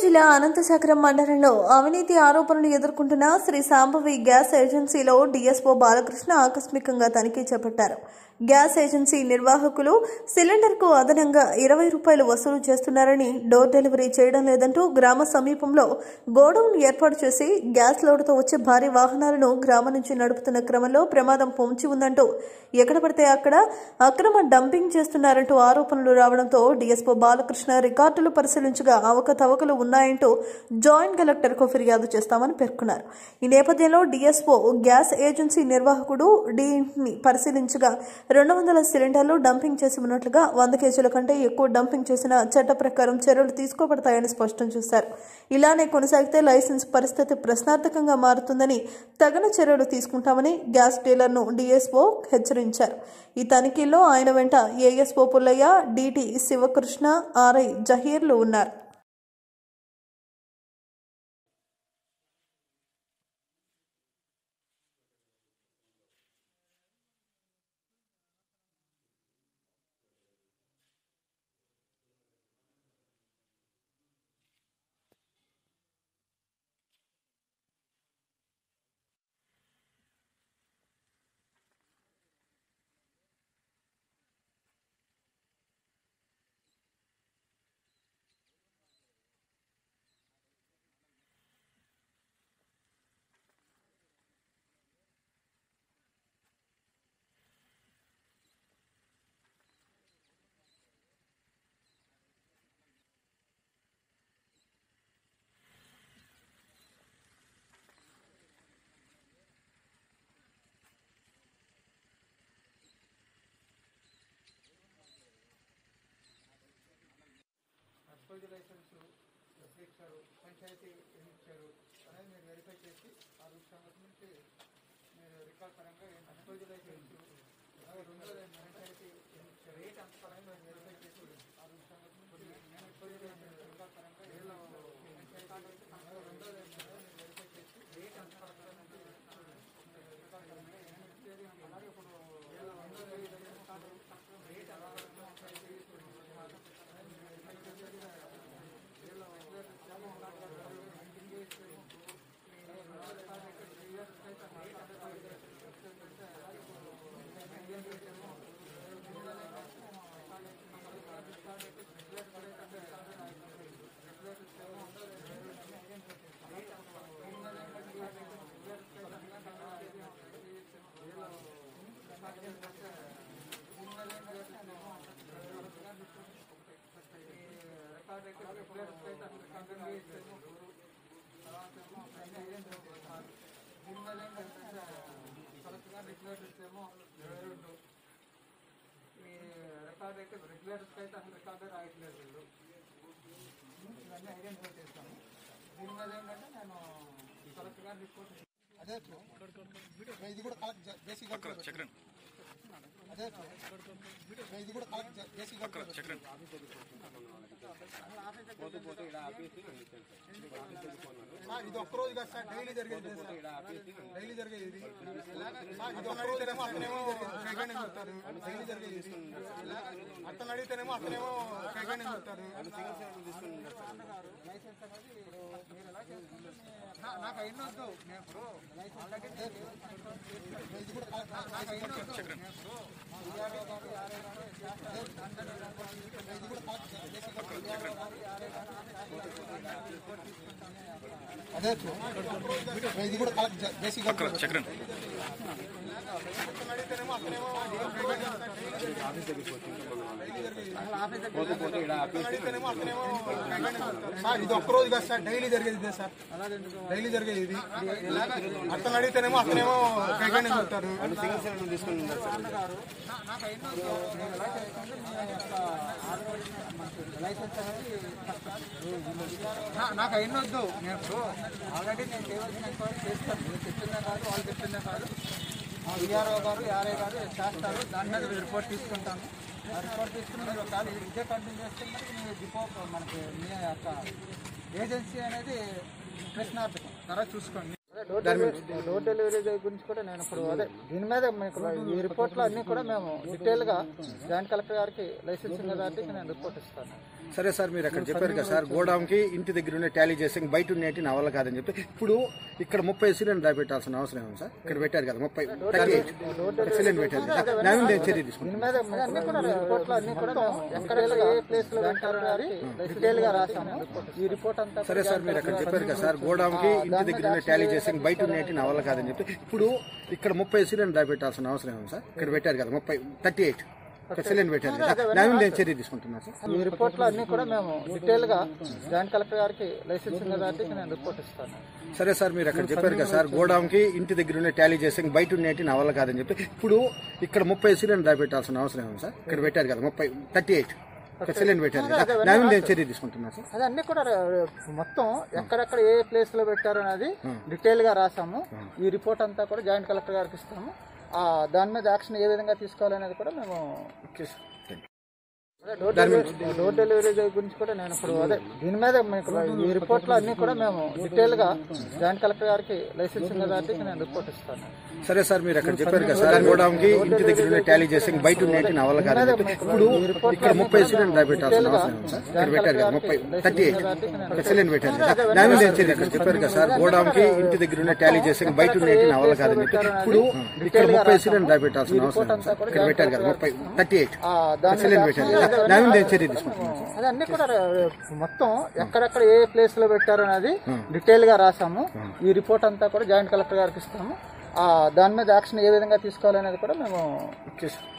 జిల్లా అనంతశకరం మండలంలో అవినీతి ఆరోపణలు ఎదుర్కొంటున్న శ్రీ సాంబవి గ్యాస్ ఏజెన్సీలో డీఎస్ఓ బాలకృష్ణ ఆకస్మికంగా తనిఖీ చేపట్టారు గ్యాస్ ఏజెన్సీ నిర్వాహకులు సిలిండర్కు అదనంగా ఇరవై రూపాయలు వసూలు చేస్తున్నారని డోర్ డెలివరీ చేయడం లేదంటూ గ్రామ సమీపంలో గోడౌన్ ఏర్పాటు చేసి గ్యాస్ లోడుతో వచ్చే భారీ వాహనాలను గ్రామం నుంచి నడుపుతున్న క్రమంలో ప్రమాదం పొంచి ఉందంటూ ఎక్కడ పడితే అక్కడ అక్రమ డంపింగ్ చేస్తున్నారంటూ ఆరోపణలు రావడంతో డీఎస్పో బాలకృష్ణ రికార్డులు పరిశీలించగా అవకతవకలు ఉన్నాయంటూ జాయింట్ కలెక్టర్కు ఫిర్యాదు చేస్తామని పేర్కొన్నారు ఈ నేపథ్యంలో డీఎస్ఓ గ్యాస్ ఏజెన్సీ నిర్వాహకుడు డీని పరిశీలించగా రెండు వందల సిలిండర్లు డంపింగ్ చేసి ఉన్నట్లుగా వంద కేజీల కంటే ఎక్కువ డంపింగ్ చేసిన చట్ట ప్రకారం చర్యలు తీసుకోబడతాయని స్పష్టం చేశారు ఇలానే కొనసాగితే లైసెన్స్ పరిస్థితి ప్రశ్నార్థకంగా మారుతుందని తగిన చర్యలు తీసుకుంటామని గ్యాస్ డీలర్ను డీఎస్ఓ హెచ్చరించారు ఈ తనిఖీల్లో ఆయన వెంట ASO Pullaiah DT Sivakrishna RI జహీర్లు ఉన్నారు అస్పల్జీ లైసెన్స్ ఎప్పుడు ఇచ్చారు పంచాయతీ ఎన్ని ఇచ్చారు అనేది మీరు వెరిఫై చేసి ఆ విషయం నుంచి మీరు రికార్డ్ పరంగా అస్పల్జీ లైసెన్స్ అలాగే రెండోది పంచాయతీ ఎన్ని ఇచ్చారు రేట్ అంత పరంగా మీరు వెరిఫై చేసి ఆ విషయం నుంచి నేను అస్పల్జీ లైసెన్స్ రికార్డ్ పరంగా ఏళ్ళ పంచాయతీ అలాగే రెండోది మీరు వెరిఫై చేసి రేట్ అంత పరంగా నుంచి రికార్డ్ పరంగా నేను ఇచ్చేది అలాగే ఇప్పుడు ఏళ్ళ రెండోది రేట్ అంత పరంగా పంచాయతీ రికార్డ్ అయితే రెగ్యులేటర్స్ అయితే అసలు రికార్డే రాయట్లేదు వీళ్ళు ఇవన్నీ ఐడెంటిఫై చేస్తాము దీని మీద ఏంటంటే నేను కరెక్ట్గా రిపోర్ట్ అదే నేను ఇది కూడా కలెక్ట్ చే- బేసిక్ చక్రం అదే నేను ఇది కూడా కలెక్ట్ చే- బేసిక్ చక్రం సార్ ఇది ఒక్క రోజు కాదు సార్ డైలీ జరిగేది ఇది సార్ డైలీ జరిగేది ఇది సార్ ఇది ఒక్క అడిగితేనేమో అతనేమో కైగానే చెప్తారు డైలీ జరిగేది ఇది అతను అడిగితేనేమో అతనేమో కైగానే చెప్తారు లైసెన్స్ అనేది మీరు ఎలా చేసుకుంటే నా- నాకు అయిన వద్దు నేను ఇప్పుడు ఆల్రెడీ ఇది కూడా కలెక్ట్ నాకు అయిన వద్దు నేను ఇప్పుడు విఆర్ఓ గారు ఆర్ఏ గారు చేస్తారు ఇది కూడా కలెక్ట్ చే- బేసిక్ అదే నేను ఇది కూడా కలెక్ట్ చే- బేసిక్ చక్రం అతను అడిగితేనేమో అతనేమో కైగానే చెప్తారు అతను అడిగితేనేమో అతనేమో కైగానే చెప్తారు సార్ ఇది ఒక్క రోజు కాదు సార్ డైలీ జరిగేది ఇదే సార్ డైలీ జరిగేది ఇది అతను అడిగితేనేమో అతనేమో కైగానే చెప్తారు నా- నాకు అయిన వద్దు నేను ఎలా చేసుకుంటే మీ యొక్క ఆర్డర్ మనకి లైసెన్స్ అనేది నా- నాకు అయిన వద్దు నేను ఇప్పుడు ఆల్రెడీ నేను చేయవలసిన ఎంక్వైరీ చేస్తాను మీరు చెప్పిందే కాదు వాళ్ళు చెప్పిందే కాదు విఆర్ఓ గారు ఆర్ఏ గారు చేస్తారు దాని మీద రిపోర్ట్ తీసుకుంటాను ఆ రిపోర్ట్ తీసుకుని మీరు ఒకవేళ ఇదే కంటిన్యూ చేస్తే మనకి మీ డిపో మనకి మీ యొక్క ఏజెన్సీ అనేది ప్రశ్నార్థకం తర్వాత చూసుకోండి డోర్ డెలివరీ డోర్ డెలివరీ గురించి కూడా నేను ఇప్పుడు అదే దీని మీద మీకు ఈ రిపోర్ట్లో అన్నీ కూడా మేము డీటెయిల్గా జాయింట్ కలెక్టర్ గారికి లైసెన్సింగ్ అథారిటీకి నేను రిపోర్ట్ ఇస్తాను సరే సార్ మీరు అక్కడ చెప్పారు కదా సార్ గోడౌన్కి ఇంటి దగ్గర ఉండే టాలీ చేసి ఇంక బయట ఉండేటి నా వల్ల కాదని చెప్పి ఇప్పుడు ఇక్కడ ముప్పై సిలిండర్ పెట్టాల్సిన అవసరం ఏమి సార్ ఇక్కడ పెట్టారు కదా ముప్పై థర్టీ ఎయిట్ సిలిండర్ పెట్టారు కదా దాని మీద ఏం చర్య తీసుకుంటాం మీద అన్ని కూడా రిపోర్ట్లు అన్ని కూడా మేము ఎక్కడ ఏ ప్లేస్ లో పెట్టారు అనేది డీటెయిల్ గా రాసాము ఈ రిపోర్ట్ అంతా సరే సార్ మీరు అక్కడ చెప్పారు కదా సార్ గోడౌన్కి ఇంటి దగ్గర ఉండే టాలీ చేసి ఇంక బయట ఉండేటి నా వల్ల కాదని చెప్పి ఇప్పుడు ఇక్కడ ముప్పై సిలిండర్ పెట్టాల్సిన అవసరం ఏమి సార్ ఇక్కడ పెట్టారు కదా ముప్పై థర్టీ ఎయిట్ సిలిండర్ పెట్టారు కదా దాని మీద ఏం చర్య తీసుకుంటున్నారు సార్ ఈ రిపోర్ట్లు అన్ని కూడా మేము డీటెయిల్ గా జాయింట్ కలెక్టర్ గారికి లైసెన్స్ ఉన్న దానికి నేను రిపోర్ట్ ఇస్తాను సరే సార్ మీరు అక్కడ చెప్పారు కదా సార్ గోడౌన్కి ఇంటి దగ్గర ఉండే టాలీ చేసి ఇంక బయట ఉండేటి నా వల్ల కాదని చెప్పి ఇప్పుడు ఇక్కడ ముప్పై సిలిండర్ పెట్టాల్సిన అవసరం ఏమి సార్ ఇక్కడ పెట్టారు కదా ముప్పై థర్టీ ఎయిట్ సిలిండర్ పెట్టారు కదా దాని మీద ఏం చర్య తీసుకుంటున్నారు సార్ అది అన్ని కూడా మొత్తం ఎక్కడెక్కడ ఏ ప్లేస్ లో పెట్టారు అనేది డీటెయిల్ గా రాసాము ఈ రిపోర్ట్ అంతా కూడా జాయింట్ కలెక్టర్ గారికి ఇస్తాము ఆ దాని మీద యాక్షన్ ఏ విధంగా తీసుకోవాలనేది కూడా మేము ఓకే సార్ థ్యాంక్ యూ అదే డోర్ డెలివరీ డోర్ డెలివరీ గురించి కూడా నేను ఇప్పుడు అదే దీని మీద మీకు ఈ రిపోర్ట్లు అన్ని కూడా మేము డీటెయిల్ గా జాయింట్ కలెక్టర్ గారికి లైసెన్స్ ఉన్న దానికి నేను రిపోర్ట్ ఇస్తాను సరే సార్ మీరు అక్కడ చెప్పారు కదా సార్ గోడౌన్కి ఇంటి దగ్గర ఉండే టాలీ చేసి ఇంక బయట ఉండేటి నా వల్ల కాదని చెప్పి ఇప్పుడు ఇక్కడ ముప్పై సిలిండర్ పెట్టాల్సిన అవసరం ఏమి సార్ ఇక్కడ పెట్టారు కదా ముప్పై థర్టీ ఎయిట్ సిలిండర్ పెట్టారు కదా దాని మీద ఏం చర్య అక్కడ చెప్పారు కదా సార్ గోడౌన్కి ఇంటి దగ్గర ఉండే టాలీ చేసి ఇంక బయట ఉండేటి నా వల్ల కాదని చెప్పి ఇప్పుడు ఇక్కడ ముప్పై సిలిండర్ పెట్టాల్సిన అవసరం ఏమి సార్ ఇక్కడ పెట్టారు కదా ముప్పై థర్టీ ఎయిట్ ఆ దాని సిలిండర్ పెట్టారు కదా దాని మీద ఏం చర్య తీసుకుంటున్నారు సార్ అది అన్ని కూడా మొత్తం ఎక్కడెక్కడ ఏ ప్లేస్ లో పెట్టారు అనేది డీటెయిల్ గా రాసాము ఈ రిపోర్ట్ అంతా కూడా జాయింట్ కలెక్టర్ గారికి ఇస్తాము ఆ దాని మీద యాక్షన్ ఏ విధంగా తీసుకోవాలనేది కూడా మేము ఓకే సార్